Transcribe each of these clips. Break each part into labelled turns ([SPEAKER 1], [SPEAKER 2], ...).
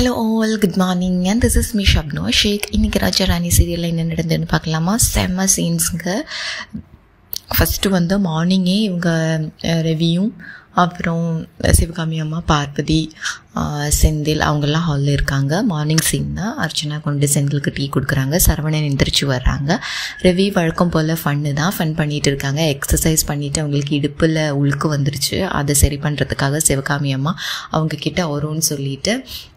[SPEAKER 1] hello all good morning and this is me Shabno Sheikh இன்றைக்கி ராஜா ராணி சீரியலில் என்ன நடந்ததுன்னு பார்க்கலாமா செம்ம சீன்ஸுங்க ஃபஸ்ட்டு வந்து மார்னிங்கே இவங்க அஹ், ரவியும் அப்புறம் சிவகாமி அம்மா பார்வதி அஹ், செந்தில் அவங்கெல்லாம் ஹாலில் இருக்காங்க மார்னிங் சீன் தான் அர்ச்சனா கொண்டு செந்திலுக்கு டீ கொடுக்குறாங்க சரவணன் எந்திரிச்சு வர்றாங்க ரவி வழக்கம் போல் ஃபன்னு தான் ஃபன் பண்ணிட்டு இருக்காங்க எக்ஸசைஸ் பண்ணிவிட்டு அவங்களுக்கு இடுப்பில் உழுக்கு வந்துருச்சு அதை சரி பண்ணுறதுக்காக சிவகாமி அம்மா அவங்க கிட்ட வரும்னு சொல்லிட்டு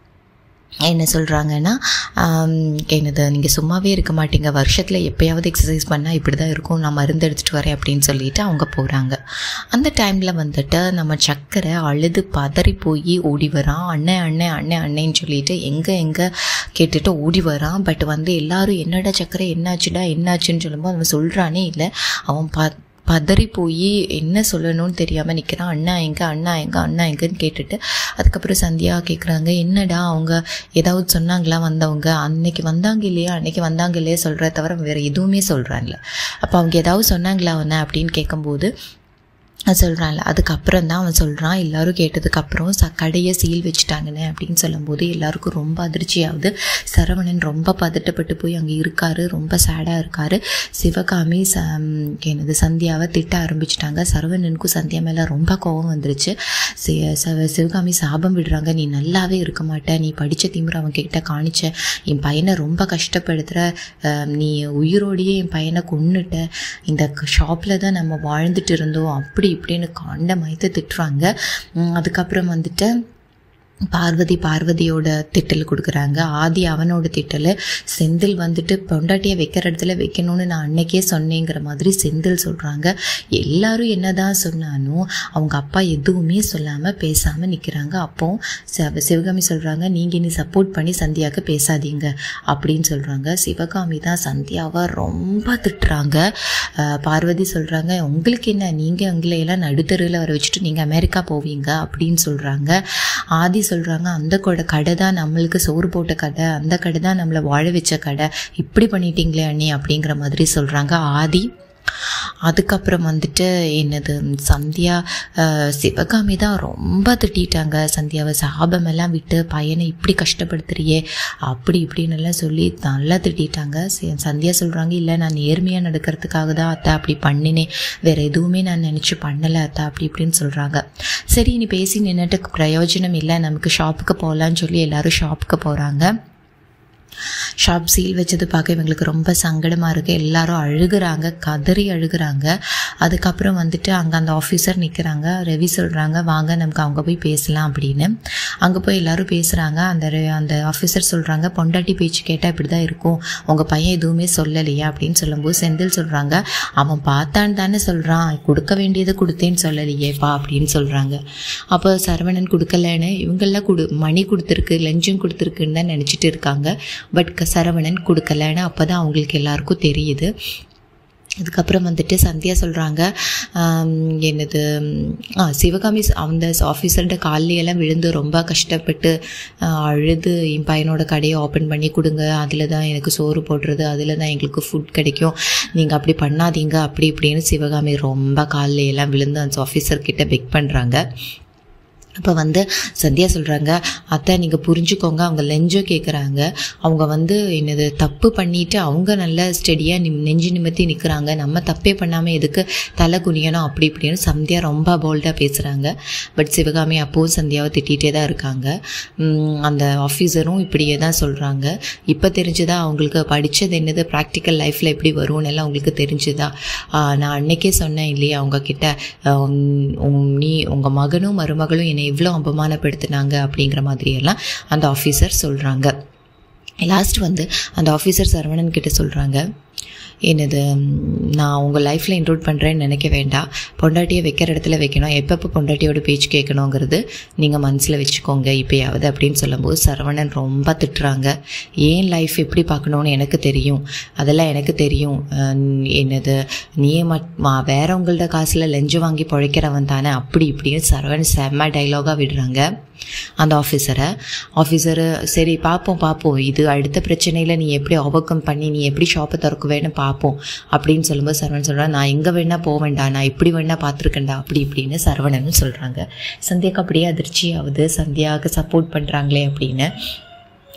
[SPEAKER 1] என்ன சொல்கிறாங்கன்னா என்னது நீங்கள் சும்மாவே இருக்க மாட்டீங்க வருஷத்தில் எப்போயாவது எக்ஸசைஸ் பண்ணால் இப்படி தான் இருக்கும் நான் மருந்து எடுத்துகிட்டு வரேன் அப்படின்னு சொல்லிட்டு அவங்க போகிறாங்க அந்த டைமில் வந்துட்டு நம்ம சக்கரை அழுது பதறி போய் ஓடி வரான் அண்ணன் அண்ணன் அண்ணன் அண்ணேன்னு சொல்லிட்டு எங்கே எங்கே கேட்டுட்டு ஓடி வரான் பட் வந்து எல்லாரும் என்னடா சக்கரை என்னாச்சுடா என்னாச்சுன்னு சொல்லும்போது அவன் சொல்கிறானே இல்லை அவன் ப பதறி போய் என்ன சொல்லணும்னு தெரியாமல் நிற்கிறான் அண்ணா எங்கே அண்ணா எங்கே அண்ணா எங்கன்னு கேட்டுட்டு அதுக்கப்புறம் சந்தியா கேட்குறாங்க என்னடா அவங்க ஏதாவது சொன்னாங்களா வந்தவங்க அன்னைக்கு வந்தாங்க இல்லையா அன்னைக்கு வந்தாங்க இல்லையா சொல்கிறத தவிர வேறு எதுவுமே சொல்கிறான்ல அப்போ அவங்க ஏதாவது சொன்னாங்களா அவனை அப்படின்னு கேட்கும்போது சொல்கிறான்ல அதுக்கப்புறம் தான் அவன் சொல்கிறான் எல்லாரும் கேட்டதுக்கப்புறம் ச கடையை சீல் வச்சுட்டாங்கன்னு அப்படின்னு சொல்லும்போது எல்லாருக்கும் ரொம்ப அதிர்ச்சியாகுது சரவணன் ரொம்ப பதட்டப்பட்டு போய் அங்கே இருக்காரு ரொம்ப சேடாக இருக்காரு சிவகாமி ச ம், என்னது சந்தியாவை திட்ட ஆரம்பிச்சிட்டாங்க சரவணனுக்கும் சந்தியா மேலே ரொம்ப கோவம் வந்துருச்சு சி- ச- சிவகாமி சாபம் விடுறாங்க நீ நல்லாவே இருக்க மாட்ட நீ படித்த திமிர அவன் கிட்ட காணிச்ச என் பையனை ரொம்ப கஷ்டப்படுத்துகிற அஹ், நீ உயிரோடையே என் பையனை கொன்னுட்ட இந்த ஷாப்பில் தான் நம்ம வாழ்ந்துட்டு இருந்தோம் அப்படி இப்படின்னு காண்ட மயத்தை திட்டுறாங்க உம், அதுக்கப்புறம் வந்துட்டு பார்வதி பார்வதியோட திட்டல் கொடுக்குறாங்க ஆதி அவனோட திட்டல் செந்தில் வந்துட்டு பொண்டாட்டியை வைக்கிற இடத்துல வைக்கணும்னு நான் அன்னைக்கே சொன்னேங்கிற மாதிரி செந்தில் சொல்கிறாங்க எல்லாரும் என்னதான் சொன்னாலும் அவங்க அப்பா எதுவுமே சொல்லாமல் பேசாமல் நிற்கிறாங்க அப்போ சிவ சிவகாமி சொல்கிறாங்க நீங்கள் நீ சப்போர்ட் பண்ணி சந்தியாவுக்கு பேசாதீங்க அப்படின்னு சொல்கிறாங்க சிவகாமி தான் சந்தியாவை ரொம்ப திட்டுறாங்க அஹ் பார்வதி சொல்கிறாங்க உங்களுக்கு என்ன நீங்கள் உங்களையெல்லாம் நடுத்தருவில் வர வச்சுட்டு நீங்கள் அமெரிக்கா போவீங்க அப்படின்னு சொல்கிறாங்க ஆதி சொல்கிறாங்க அந்த கொடை கடை தான் நம்மளுக்கு சோறு போட்ட கடை அந்த கடை தான் நம்மளை வாழ வச்ச கடை இப்படி பண்ணிட்டீங்களே அண்ணி அப்படிங்கிற மாதிரி சொல்கிறாங்க ஆதி அதுக்கப்புறம் வந்துட்டு என்னது சந்தியா அஹ், சிவகாமி தான் ரொம்ப திட்டிட்டாங்க சந்தியாவை சாபமெல்லாம் விட்டு பையனை இப்படி கஷ்டப்படுத்துறியே அப்படி இப்படின்னு எல்லாம் சொல்லி நல்லா திட்டிட்டாங்க சி- சந்தியா சொல்கிறாங்க இல்லை நான் நேர்மையாக நடக்கிறதுக்காக தான் அத்தை அப்படி பண்ணினேன் வேற எதுவுமே நான் நினச்சி பண்ணலை அத்தை அப்படி இப்படின்னு சொல்கிறாங்க சரி நீ பேசி நின்றுட்டு பிரயோஜனம் இல்லை நமக்கு ஷாப்புக்கு போகலான்னு சொல்லி எல்லாரும் ஷாப்புக்கு போகிறாங்க ஷாப் சீல் வச்சது பார்க்க இவங்களுக்கு ரொம்ப சங்கடமாக இருக்குது எல்லாரும் அழுகுறாங்க கதறி அழுகுறாங்க அதுக்கப்புறம் வந்துட்டு அங்கே அந்த ஆஃபீஸர் நிற்கிறாங்க ரவி சொல்கிறாங்க வாங்க நமக்கு அவங்க போய் பேசலாம் அப்படின்னு அங்கே போய் எல்லாரும் பேசுகிறாங்க அந்த ரெ- அந்த ஆஃபீஸர் சொல்கிறாங்க பொண்டாட்டி பேச்சு கேட்டால் இப்படி தான் இருக்கும் உங்கள் பையன் எதுவுமே சொல்லலையா அப்படின்னு சொல்லும்போது செந்தில் சொல்கிறாங்க அவன் பார்த்தான்னு தானே சொல்கிறான் கொடுக்க வேண்டியதை கொடுத்தேன்னு சொல்லலையேப்பா அப்படின்னு சொல்கிறாங்க அப்போ சரவணன் கொடுக்கலன்னு இவங்கெல்லாம் கொடு மணி கொடுத்துருக்கு லஞ்சம் கொடுத்துருக்குன்னு தான் நினச்சிட்டு இருக்காங்க பட் சரவணன் கொடுக்கலன்னு அப்போ தான் அவங்களுக்கு எல்லாருக்கும் தெரியுது அதுக்கப்புறம் வந்துட்டு சந்தியா சொல்கிறாங்க என்னது ஆ சிவகாமி ச- அந்த ஆஃபீஸர்கிட்ட காலையெல்லாம் விழுந்து ரொம்ப கஷ்டப்பட்டு ஆ, அழுது என் பையனோட கடையை ஓப்பன் பண்ணி கொடுங்க அதில் தான் எனக்கு சோறு போடுறது அதில் தான் எங்களுக்கு ஃபுட் கிடைக்கும் நீங்கள் அப்படி பண்ணாதீங்க அப்படி இப்படின்னு சிவகாமி ரொம்ப காலையில எல்லாம் விழுந்து அந்த ஆஃபீஸர்கிட்ட பெக் பண்ணுறாங்க அப்போ வந்து சந்தியா சொல்கிறாங்க அத்தை நீங்கள் புரிஞ்சுக்கோங்க அவங்க லெஞ்சம் கேட்குறாங்க அவங்க வந்து என்னது தப்பு பண்ணிட்டு அவங்க நல்ல ஸ்டெடியாக நிம் நெஞ்சு நிமித்தி நிற்கிறாங்க நம்ம தப்பே பண்ணாமல் எதுக்கு தலை குனியணும் அப்படி இப்படின்னு சந்தியா ரொம்ப போல்டாக பேசுகிறாங்க பட் சிவகாமி அப்போவும் சந்தியாவை திட்டிகிட்டே தான் இருக்காங்க உம், அந்த ஆஃபீஸரும் இப்படியே தான் சொல்கிறாங்க இப்போ தெரிஞ்சுதா அவங்களுக்கு படித்தது என்னது ப்ராக்டிக்கல் லைஃப்பில் எப்படி வரும்னு எல்லாம் அவங்களுக்கு தெரிஞ்சுதா ஆஹ், நான் அன்னைக்கே சொன்னேன் இல்லையா அவங்க கிட்ட ஆஹ், உம், உம், நீ உங்கள் மகனும் மருமகளும் என்னை எவ்வளோ அவமானப்படுத்தினாங்க அப்படிங்கிற மாதிரியெல்லாம் அந்த ஆஃபீஸர் சொல்கிறாங்க லாஸ்ட் வந்து அந்த ஆஃபீஸர் சரவணன் கிட்ட சொல்கிறாங்க என்னது ம், நான் உங்கள் லைஃப்பில் இன்க்ளூட் பண்ணுறேன்னு நினைக்க வேண்டாம் பொண்டாட்டியை வைக்கிற இடத்துல வைக்கணும் எப்பப்போ பொண்டாட்டியோட பேச்சு கேட்கணுங்கிறது நீங்கள் மனசில் வச்சுக்கோங்க இப்போயாவது அப்படின்னு சொல்லும்போது சரவணன் ரொம்ப திட்டுறாங்க ஏன் லைஃப் எப்படி பார்க்கணுன்னு எனக்கு தெரியும் அதெல்லாம் எனக்கு தெரியும் அஹ், என்னது நீயே மட் மா- வேறவங்கள்ட்ட காசில் லெஞ்சம் வாங்கி பிழைக்கிறவன் தானே அப்படி இப்படின்னு சரவணன் செம்ம டைலாகாக விடுறாங்க அந்த ஆஃபீஸரை ஆஃபீஸரு சரி பார்ப்போம் பார்ப்போம் இது அடுத்த பிரச்சனையில் நீ எப்படி ஓவர்கம் பண்ணி நீ எப்படி ஷாப்பை திறக்குவேன்னு பார்ப்போம் அப்படின்னு சொல்லும்போது சரவணன் சொல்கிறான் நான் எங்கே வேணால் போவேன்டா நான் இப்படி வேணால் பார்த்துருக்கேன்டா அப்படி இப்படின்னு சரவணன் சொல்கிறாங்க சந்தியாவுக்கு அப்படியே அதிர்ச்சி ஆகுது சந்தியாவுக்கு சப்போர்ட் பண்ணுறாங்களே அப்படின்னு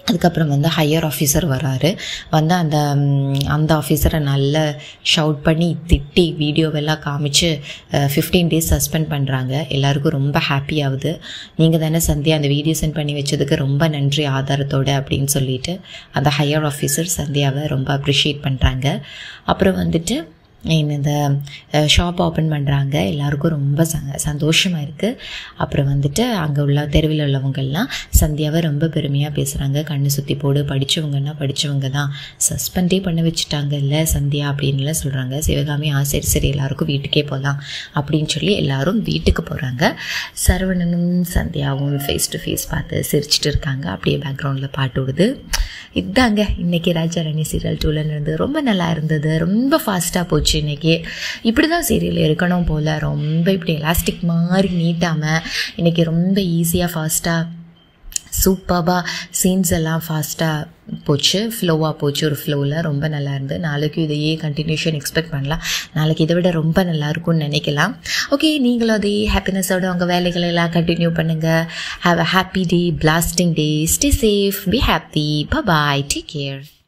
[SPEAKER 1] அதுக்கப்புறம் வந்து ஹையர் ஆஃபீஸர் வராரு வந்து அந்த ம், அந்த ஆஃபீஸரை நல்லா ஷவுட் பண்ணி திட்டி வீடியோவெல்லாம் காமிச்சு ஃபிஃப்டீன் டேஸ் சஸ்பெண்ட் பண்ணுறாங்க எல்லாருக்கும் ரொம்ப ஹாப்பி ஆகுது நீங்கள் தானே சந்தியா அந்த வீடியோ சென்ட் பண்ணி வச்சதுக்கு ரொம்ப நன்றி ஆதாரத்தோட அப்படின்னு சொல்லிட்டு அந்த ஹையர் ஆஃபீஸர் சந்தியாவை ரொம்ப அப்ரிஷியேட் பண்ணுறாங்க அப்புறம் வந்துட்டு இந்த ஷாப் ஓப்பன் பண்ணுறாங்க எல்லாருக்கும் ரொம்ப ச சந்தோஷமாக இருக்குது அப்புறம் வந்துட்டு அங்கே உள்ள தெருவில் உள்ளவங்கெல்லாம் சந்தியாவை ரொம்ப பெருமையாக பேசுகிறாங்க கண்ணு சுற்றி போடு படித்தவங்கன்னா படித்தவங்க தான் சஸ்பெண்டே பண்ண வச்சுட்டாங்க இல்லை சந்தியா அப்படின்லாம் சொல்கிறாங்க சிவகாமி ஆ சரி சரி எல்லாருக்கும் வீட்டுக்கே போகலாம் அப்படின்னு சொல்லி எல்லாரும் வீட்டுக்கு போகிறாங்க சரவணனும் சந்தியாவும் ஃபேஸ் டு ஃபேஸ் பார்த்து சிரிச்சிட்டு இருக்காங்க அப்படியே பேக்ரவுண்டில் பாட்டு விடுது இதாங்க இன்னைக்கு ராஜா ராணி சீரியல் டூவில் இருந்து ரொம்ப நல்லா இருந்தது ரொம்ப ஃபாஸ்ட்டாக போச்சு இன்னைக்கு இப்படி தான் சீரியல் இருக்கணும் போல் ரொம்ப இப்படி எலாஸ்டிக் மாதிரி நீட்டாமல் இன்னைக்கு ரொம்ப ஈஸியாக ஃபாஸ்ட்டாக சூப்பராக சீன்ஸ் எல்லாம் ஃபாஸ்ட்டாக போச்சு ஃப்ளோவாக போச்சு ஒரு ஃப்ளோவில் ரொம்ப நல்லா இருந்து நாளைக்கு இதையே கண்டினியூஷன் எக்ஸ்பெக்ட் பண்ணலாம் நாளைக்கு இதை விட ரொம்ப நல்லா இருக்கும்னு நினைக்கலாம் ஓகே நீங்களும் அதே ஹாப்பினஸோட உங்கள் வேலைகளை எல்லாம் கண்டினியூ பண்ணுங்கள் have a happy day blasting day stay safe be happy bye take care